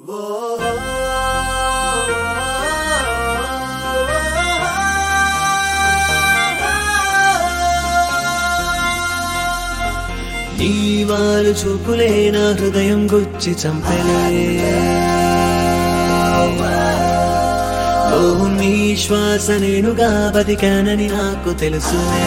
నీ వారు చూపులే నా హృదయం గుచ్చి చంపలే ఓ నీ శ్వాస నేనుగా బతికానని నాకు తెలుసులే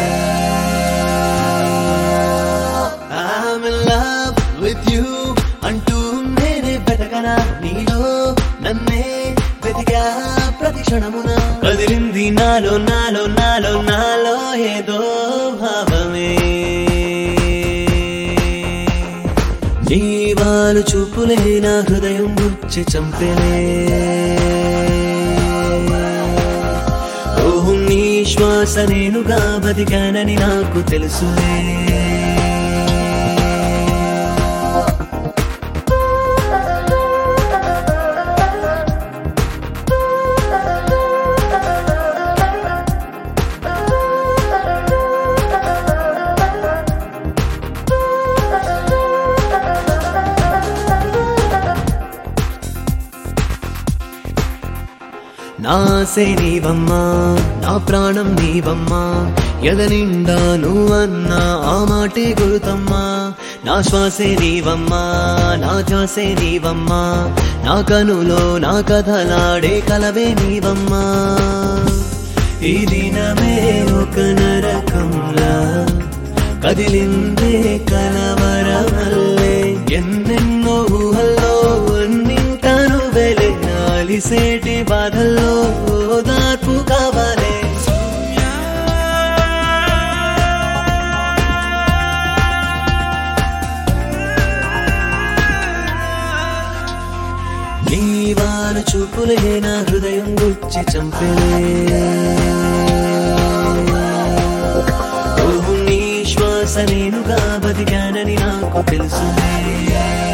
I'm in love with you అంటూ నేనే వెతకనా నీలో నన్నే వెతికా ప్రతి క్షణమున కదిలింది నాలో నాలో నాలో నాలో ఏదో భావమే నీ వాళ్ళు చూపులే నా హృదయం గుచ్చి చంపలే ఓహ్ నీ శ్వాస నేనుగా బతికానని నాకు తెలుసులే నాసే నీవమ్మా నా ప్రాణం నీవమ్మా ఎద నిండా నువ్వన్నా ఆ మాటే గురుతమ్మా నా శ్వాసే నీవమ్మా నా ధ్యాసే నీవమ్మా నా కనులో నా కథలాడే కలవే నీవమ్మా ఈ దినమే ఒక నరకంలా కదిలిందే కలవరమల్లే ఎన్నెన్నో ఊహల్లో అన్నింటాను వెలే నాలిసేటి బాధల్లో ఓదార్పు కావాలే నీ వారు చూపులే నా హృదయం గుచ్చి చంపలే ఓ నీ శ్వాస నేనుగా బతికానని నాకు తెలుసులే